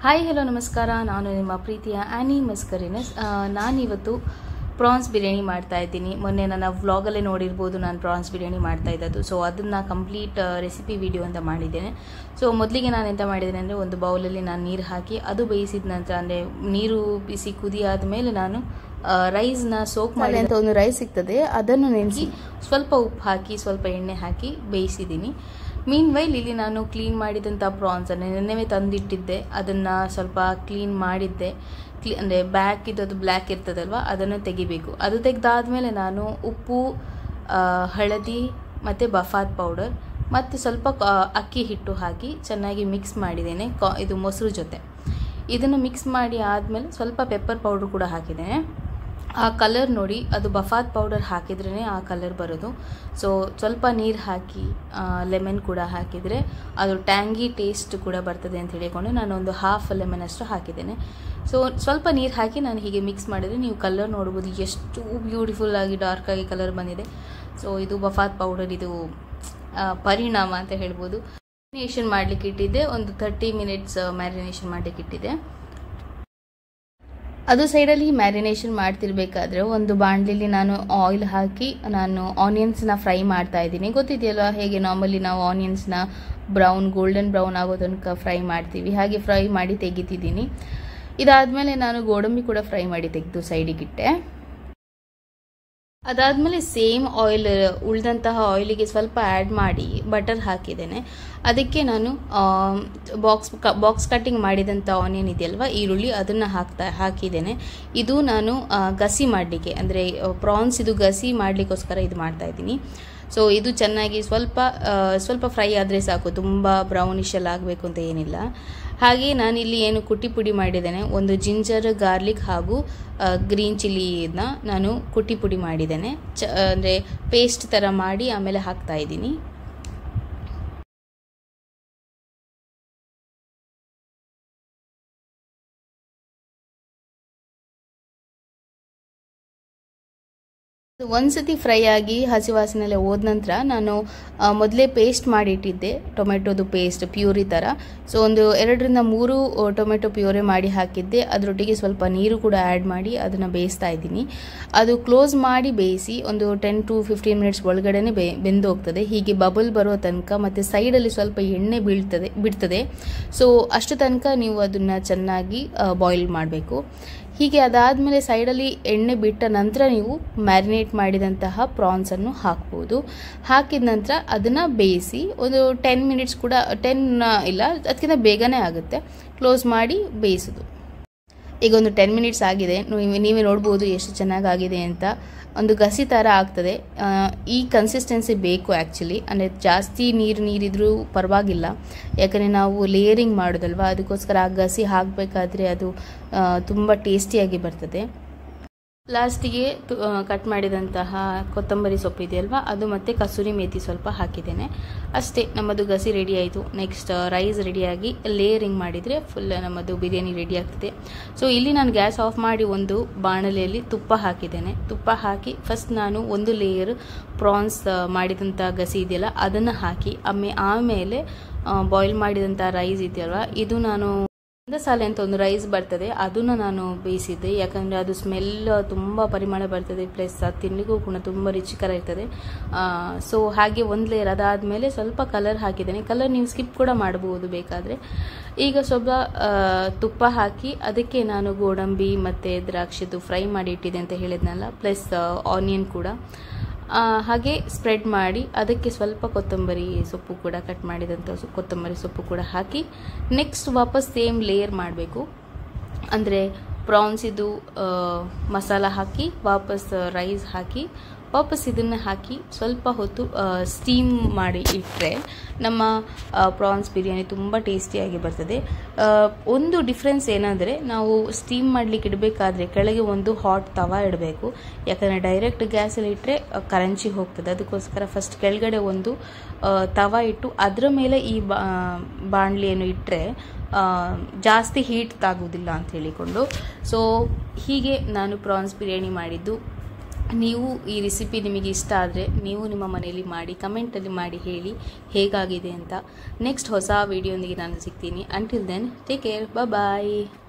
hi hello ನಮಸ್ಕಾರ ನಾನು ನಿಮ್ಮ ಪ್ರೀತಿಯ ಆ್ಯನಿ ಮಸ್ಕರಿನಸ್ ನಾನಿವತ್ತು ಪ್ರಾನ್ಸ್ ಬಿರಿಯಾನಿ ಮಾಡ್ತಾ ಇದ್ದೀನಿ ಮೊನ್ನೆ ನನ್ನ ವ್ಲಾಗಲ್ಲೇ ನೋಡಿರ್ಬೋದು ನಾನು ಪ್ರಾನ್ಸ್ ಬಿರಿಯಾನಿ ಮಾಡ್ತಾ ಇದ್ದದ್ದು ಸೊ ಅದನ್ನು ಕಂಪ್ಲೀಟ್ ರೆಸಿಪಿ ವಿಡಿಯೋ ಅಂತ ಮಾಡಿದ್ದೇನೆ ಸೊ ಮೊದಲಿಗೆ ನಾನು ಎಂತ ಮಾಡಿದ್ದೇನೆ ಅಂದರೆ ಒಂದು ಬೌಲಲ್ಲಿ ನಾನು ನೀರು ಹಾಕಿ ಅದು ಬೇಯಿಸಿದ ನಂತರ ಅಂದರೆ ನೀರು ಬಿಸಿ ಕುದಿ ಆದಮೇಲೆ ನಾನು ರೈಸ್ನ ಸೋಕ್ ಮಾಡಿ ಅಂತ ಒಂದು ರೈಸ್ ಸಿಗ್ತದೆ ಅದನ್ನು ನೆನೆಸಿ ಸ್ವಲ್ಪ ಉಪ್ಪು ಹಾಕಿ ಸ್ವಲ್ಪ ಎಣ್ಣೆ ಹಾಕಿ ಬೇಯಿಸಿದ್ದೀನಿ ಮೀನ್ ವೈಲ್ ಇಲ್ಲಿ ನಾನು ಕ್ಲೀನ್ ಮಾಡಿದಂಥ ಪ್ರಾನ್ಸನ್ನು ನೆನ್ನೆವೇ ತಂದಿಟ್ಟಿದ್ದೆ ಅದನ್ನು ಸ್ವಲ್ಪ ಕ್ಲೀನ್ ಮಾಡಿದ್ದೆ ಕ್ಲೀ ಅಂದರೆ ಬ್ಯಾಕ್ ಇದ್ದದು ಬ್ಲ್ಯಾಕ್ ಇರ್ತದಲ್ವ ಅದನ್ನು ತೆಗಿಬೇಕು ಅದು ತೆಗೆದಾದ್ಮೇಲೆ ನಾನು ಉಪ್ಪು ಆ, ಹಳದಿ ಮತ್ತು ಬಫಾತ್ ಪೌಡರ್ ಮತ್ತು ಸ್ವಲ್ಪ ಕ- ಅಕ್ಕಿ ಹಿಟ್ಟು ಹಾಕಿ ಚೆನ್ನಾಗಿ ಮಿಕ್ಸ್ ಮಾಡಿದ್ದೇನೆ ಕಾ ಇದು ಮೊಸರು ಜೊತೆ ಇದನ್ನು ಮಿಕ್ಸ್ ಮಾಡಿ ಆದಮೇಲೆ ಸ್ವಲ್ಪ ಪೆಪ್ಪರ್ ಪೌಡ್ರ್ ಕೂಡ ಹಾಕಿದ್ದೇನೆ ಆ ಕಲರ್ ನೋಡಿ ಅದು ಬಫಾತ್ ಪೌಡರ್ ಹಾಕಿದ್ರೇ ಆ ಕಲರ್ ಬರೋದು ಸೊ ಸ್ವಲ್ಪ ನೀರು ಹಾಕಿ ಲೆಮನ್ ಕೂಡ ಹಾಕಿದರೆ ಅದು ಟ್ಯಾಂಗಿ ಟೇಸ್ಟ್ ಕೂಡ ಬರ್ತದೆ ಅಂತ ಹೇಳಿಕೊಂಡು ನಾನು ಒಂದು ಹಾಫ್ ಲೆಮನ್ ಅಷ್ಟು ಹಾಕಿದ್ದೇನೆ ಸೊ ಸ್ವಲ್ಪ ನೀರು ಹಾಕಿ ನಾನು ಹೀಗೆ ಮಿಕ್ಸ್ ಮಾಡಿದರೆ ನೀವು ಕಲರ್ ನೋಡ್ಬೋದು ಎಷ್ಟು ಬ್ಯೂಟಿಫುಲ್ ಆಗಿ ಡಾರ್ಕ್ ಆಗಿ ಕಲರ್ ಬಂದಿದೆ ಸೊ ಇದು ಬಫಾತ್ ಪೌಡರ್ ಇದು ಆ, ಪರಿಣಾಮ ಅಂತ ಹೇಳ್ಬೋದು ಮ್ಯಾರಿನೇಷನ್ ಮಾಡಲಿಕ್ಕೆ ಇಟ್ಟಿದ್ದೆ ಒಂದು ತರ್ಟಿ ಮಿನಿಟ್ಸ್ ಮ್ಯಾರಿನೇಷನ್ ಮಾಡಲಿಕ್ಕೆ ಇಟ್ಟಿದ್ದೆ ಅದು ಸೈಡಲ್ಲಿ ಮ್ಯಾರಿನೇಷನ್ ಮಾಡ್ತಿರ್ಬೇಕಾದ್ರೆ ಒಂದು ಬಾಣಲಿಲಿ ನಾನು ಆಯಿಲ್ ಹಾಕಿ ನಾನು ಆನಿಯನ್ಸ್ನ ಫ್ರೈ ಮಾಡ್ತಾ ಇದ್ದೀನಿ ಗೊತ್ತಿದೆಯಲ್ಲ ಹೇಗೆ ನಾರ್ಮಲಿ ನಾವು ಆನಿಯನ್ಸ್ನ ಬ್ರೌನ್ ಗೋಲ್ಡನ್ ಬ್ರೌನ್ ಆಗೋ ತನಕ ಫ್ರೈ ಮಾಡ್ತೀವಿ ಹಾಗೆ ಫ್ರೈ ಮಾಡಿ ತೆಗಿತಿದ್ದೀನಿ ಇದಾದಮೇಲೆ ನಾನು ಗೋಡಂಬಿ ಕೂಡ ಫ್ರೈ ಮಾಡಿ ತೆಗೆದು ಸೈಡಿಗಿಟ್ಟೆ ಅದಾದಮೇಲೆ ಸೇಮ್ ಆಯಿಲ್ ಉಳಿದಂತಹ ಆಯಿಲಿಗೆ ಸ್ವಲ್ಪ ಆ್ಯಡ್ ಮಾಡಿ ಬಟರ್ ಹಾಕಿದ್ದೇನೆ ಅದಕ್ಕೆ ನಾನು ಬಾಕ್ಸ್ ಬಾಕ್ಸ್ ಕಟ್ಟಿಂಗ್ ಮಾಡಿದಂಥ ಆನಿಯನ್ ಇದೆಯಲ್ವ ಈರುಳ್ಳಿ ಅದನ್ನು ಹಾಕ್ತಾ ಹಾಕಿದ್ದೇನೆ ಇದು ನಾನು ಆ, ಗಸಿ ಮಾಡಲಿಕ್ಕೆ ಅಂದರೆ ಪ್ರಾನ್ಸ್ ಇದು ಗಸಿ ಮಾಡಲಿಕ್ಕೋಸ್ಕರ ಇದು ಮಾಡ್ತಾ ಇದ್ದೀನಿ ಸೊ ಇದು ಚೆನ್ನಾಗಿ ಸ್ವಲ್ಪ ಆ, ಸ್ವಲ್ಪ ಫ್ರೈ ಆದರೆ ಸಾಕು ತುಂಬ ಬ್ರೌನಿಶ್ ಎಲ್ಲ ಆಗಬೇಕು ಅಂತ ಏನಿಲ್ಲ ಹಾಗೆ ನಾನಿಲ್ಲಿ ಏನು ಕುಟ್ಟಿ ಪುಡಿ ಮಾಡಿದ್ದೇನೆ ಒಂದು ಜಿಂಜರ್ ಗಾರ್ಲಿಕ್ ಹಾಗೂ ಗ್ರೀನ್ ಚಿಲ್ಲಿನ ನಾನು ಕುಟ್ಟಿ ಪುಡಿ ಮಾಡಿದ್ದೇನೆ ಚ ಅಂದರೆ ಪೇಸ್ಟ್ ಥರ ಮಾಡಿ ಆಮೇಲೆ ಹಾಕ್ತಾ ಇದ್ದೀನಿ ಒಂದ್ಸತಿ ಫ್ರೈ ಆಗಿ ಹಸಿ ವಾಸನೆಲ್ಲ ಹೋದ ನಂತರ ನಾನು ಆ, ಮೊದಲೇ ಪೇಸ್ಟ್ ಮಾಡಿಟ್ಟಿದ್ದೆ ಟೊಮೆಟೊದು ಪೇಸ್ಟ್ ಪ್ಯೂರಿ ಥರ ಸೊ ಒಂದು ಎರಡರಿಂದ ಮೂರು ಆ, ಟೊಮೆಟೊ ಪ್ಯೂರಿ ಮಾಡಿ ಹಾಕಿದ್ದೆ ಅದರೊಟ್ಟಿಗೆ ಸ್ವಲ್ಪ ನೀರು ಕೂಡ ಆ್ಯಡ್ ಮಾಡಿ ಅದನ್ನು ಬೇಯಿಸ್ತಾ ಇದ್ದೀನಿ ಅದು ಕ್ಲೋಸ್ ಮಾಡಿ ಬೇಯಿಸಿ ಒಂದು ಟೆನ್ ಟು ಫಿಫ್ಟೀನ್ ಮಿನಿಟ್ಸ್ ಒಳಗಡೆನೆ ಬೆ ಬೆಂದು ಹೋಗ್ತದೆ ಹೀಗೆ ಬಬಲ್ ಬರೋ ತನಕ ಮತ್ತು ಸೈಡಲ್ಲಿ ಸ್ವಲ್ಪ ಎಣ್ಣೆ ಬೀಳ್ತದೆ ಬಿಡ್ತದೆ ಸೊ ಅಷ್ಟು ತನಕ ನೀವು ಅದನ್ನು ಚೆನ್ನಾಗಿ ಬಾಯ್ಲ್ ಮಾಡಬೇಕು ಹೀಗೆ ಅದಾದಮೇಲೆ ಸೈಡಲ್ಲಿ ಎಣ್ಣೆ ಬಿಟ್ಟ ನಂತರ ನೀವು ಮ್ಯಾರಿನೇಟ್ ಮಾಡಿದಂತಹ ಪ್ರಾನ್ಸನ್ನು ಹಾಕ್ಬೋದು ಹಾಕಿದ ನಂತರ ಅದನ್ನು ಬೇಯಿಸಿ ಒಂದು ಟೆನ್ ಮಿನಿಟ್ಸ್ ಕೂಡ ಟೆನ್ ಇಲ್ಲ ಅದಕ್ಕಿಂತ ಬೇಗನೆ ಆಗುತ್ತೆ ಕ್ಲೋಸ್ ಮಾಡಿ ಬೇಯಿಸೋದು ಈಗ ಒಂದು ಟೆನ್ ಮಿನಿಟ್ಸ್ ಆಗಿದೆ ನೀವು- ನೀವೇ ನೋಡ್ಬೋದು ಎಷ್ಟು ಚೆನ್ನಾಗಾಗಿದೆ ಅಂತ ಒಂದು ಗಸಿ ಥರ ಆಗ್ತದೆ ಆ, ಈ ಕನ್ಸಿಸ್ಟೆನ್ಸಿ ಬೇಕು ಆ್ಯಕ್ಚುಲಿ ಅಂದರೆ ಜಾಸ್ತಿ ನೀರು ನೀರಿದ್ರೂ ಪರವಾಗಿಲ್ಲ ಯಾಕಂದರೆ ನಾವು ಲೇಯರಿಂಗ್ ಮಾಡೋದಲ್ವ ಅದಕ್ಕೋಸ್ಕರ ಆ ಗಸಿ ಹಾಕಬೇಕಾದ್ರೆ ಅದು ಆ, ತುಂಬ ಟೇಸ್ಟಿಯಾಗಿ ಬರ್ತದೆ ಲಾಸ್ಟಿಗೆ ಕಟ್ ಮಾಡಿದಂತಹ ಕೊತ್ತಂಬರಿ ಸೊಪ್ಪು ಇದೆಯಲ್ವಾ ಅದು ಮತ್ತು ಕಸೂರಿ ಮೇಥಿ ಸ್ವಲ್ಪ ಹಾಕಿದ್ದೇನೆ ಅಷ್ಟೇ ನಮ್ಮದು ಗಸಿ ರೆಡಿ ಆಯಿತು ನೆಕ್ಸ್ಟ್ ರೈಸ್ ರೆಡಿಯಾಗಿ ಲೇಯರಿಂಗ್ ಮಾಡಿದರೆ ಫುಲ್ ನಮ್ಮದು ಬಿರಿಯಾನಿ ರೆಡಿ ಆಗ್ತದೆ ಸೊ ಇಲ್ಲಿ ನಾನು ಗ್ಯಾಸ್ ಆಫ್ ಮಾಡಿ ಒಂದು ಬಾಣಲೆಯಲ್ಲಿ ತುಪ್ಪ ಹಾಕಿದ್ದೇನೆ ತುಪ್ಪ ಹಾಕಿ ಫಸ್ಟ್ ನಾನು ಒಂದು ಲೇಯರ್ ಪ್ರಾನ್ಸ್ ಮಾಡಿದಂಥ ಗಸಿ ಇದೆಯಲ್ಲ ಅದನ್ನು ಹಾಕಿ ಆಮೇ ಆಮೇಲೆ ಬಾಯ್ಲ್ ಮಾಡಿದಂಥ ರೈಸ್ ಇದೆಯಲ್ವ ಇದು ನಾನು ಸಾಲೆ ಅಂತ ಒಂದು ರೈಸ್ ಬರ್ತದೆ ಅದನ್ನು ನಾನು ಬೇಯಿಸಿದ್ದೆ ಯಾಕಂದರೆ ಅದು ಸ್ಮೆಲ್ ತುಂಬ ಪರಿಮಳ ಬರ್ತದೆ ಪ್ಲಸ್ ಅದು ತಿನ್ನಲಿಕ್ಕೂ ಕೂಡ ತುಂಬ ರುಚಿಕರ ಇರ್ತದೆ ಸೊ ಹಾಗೆ ಒಂದು ಲೇಯರ್ ಅದಾದಮೇಲೆ ಸ್ವಲ್ಪ ಕಲರ್ ಹಾಕಿದ್ದೇನೆ ಕಲರ್ ನೀವು ಸ್ಕಿಪ್ ಕೂಡ ಮಾಡಬಹುದು ಬೇಕಾದರೆ ಈಗ ಸ್ವಲ್ಪ ಆ, ತುಪ್ಪ ಹಾಕಿ ಅದಕ್ಕೆ ನಾನು ಗೋಡಂಬಿ ಮತ್ತು ದ್ರಾಕ್ಷಿದು ಫ್ರೈ ಮಾಡಿ ಇಟ್ಟಿದ್ದೆ ಅಂತ ಹೇಳಿದ್ನಲ್ಲ ಪ್ಲಸ್ ಆನಿಯನ್ ಕೂಡ ಆ, ಹಾಗೆ ಸ್ಪ್ರೆಡ್ ಮಾಡಿ ಅದಕ್ಕೆ ಸ್ವಲ್ಪ ಕೊತ್ತಂಬರಿ ಸೊಪ್ಪು ಕೂಡ ಕಟ್ ಮಾಡಿದಂಥ ಸೊ- ಕೊತ್ತಂಬರಿ ಸೊಪ್ಪು ಕೂಡ ಹಾಕಿ ನೆಕ್ಸ್ಟ್ ವಾಪಸ್ ಸೇಮ್ ಲೇಯರ್ ಮಾಡಬೇಕು ಅಂದರೆ ಪ್ರಾನ್ಸ್ ಇದು ಆ, ಮಸಾಲ ಹಾಕಿ ವಾಪಸ್ ರೈಸ್ ಹಾಕಿ ವಾಪಸ್ ಇದನ್ನು ಹಾಕಿ ಸ್ವಲ್ಪ ಹೊತ್ತು ಸ್ಟೀಮ್ ಮಾಡಿ ಇಟ್ಟರೆ ನಮ್ಮ ಪ್ರಾನ್ಸ್ ಬಿರಿಯಾನಿ ತುಂಬ ಟೇಸ್ಟಿಯಾಗಿ ಬರ್ತದೆ ಆ, ಒಂದು ಡಿಫ್ರೆನ್ಸ್ ಏನಂದರೆ ನಾವು ಸ್ಟೀಮ್ ಮಾಡಲಿಕ್ಕೆ ಇಡಬೇಕಾದ್ರೆ ಕೆಳಗೆ ಒಂದು ಹಾಟ್ ತವ ಇಡಬೇಕು ಯಾಕಂದರೆ ಡೈರೆಕ್ಟ್ ಗ್ಯಾಸಲ್ಲಿ ಇಟ್ಟರೆ ಕರಂಚಿ ಹೋಗ್ತದೆ ಅದಕ್ಕೋಸ್ಕರ ಫಸ್ಟ್ ಕೆಳಗಡೆ ಒಂದು ಆ, ತವ ಇಟ್ಟು ಅದರ ಮೇಲೆ ಈ ಬಾ ಬಾಣಲಿಯನ್ನು ಇಟ್ಟರೆ ಜಾಸ್ತಿ ಹೀಟ್ ತಾಗುವುದಿಲ್ಲ ಅಂತ ಹೇಳಿಕೊಂಡು ಸೊ ಹೀಗೆ ನಾನು ಪ್ರಾನ್ಸ್ ಬಿರಿಯಾನಿ ಮಾಡಿದ್ದು ನೀವು ಈ ರೆಸಿಪಿ ನಿಮಗೆ ಇಷ್ಟ ಆದರೆ ನೀವು ನಿಮ್ಮ ಮನೆಯಲ್ಲಿ ಮಾಡಿ ಕಮೆಂಟಲ್ಲಿ ಮಾಡಿ ಹೇಳಿ ಹೇಗಾಗಿದೆ ಅಂತ ನೆಕ್ಸ್ಟ್ ಹೊಸ ವಿಡಿಯೋಂದಿಗೆ ನಾನು ಸಿಗ್ತೀನಿ ಅಂಟಿಲ್ ದೆನ್ ಟೇಕ್ ಕೇರ್ ಬಾಯ್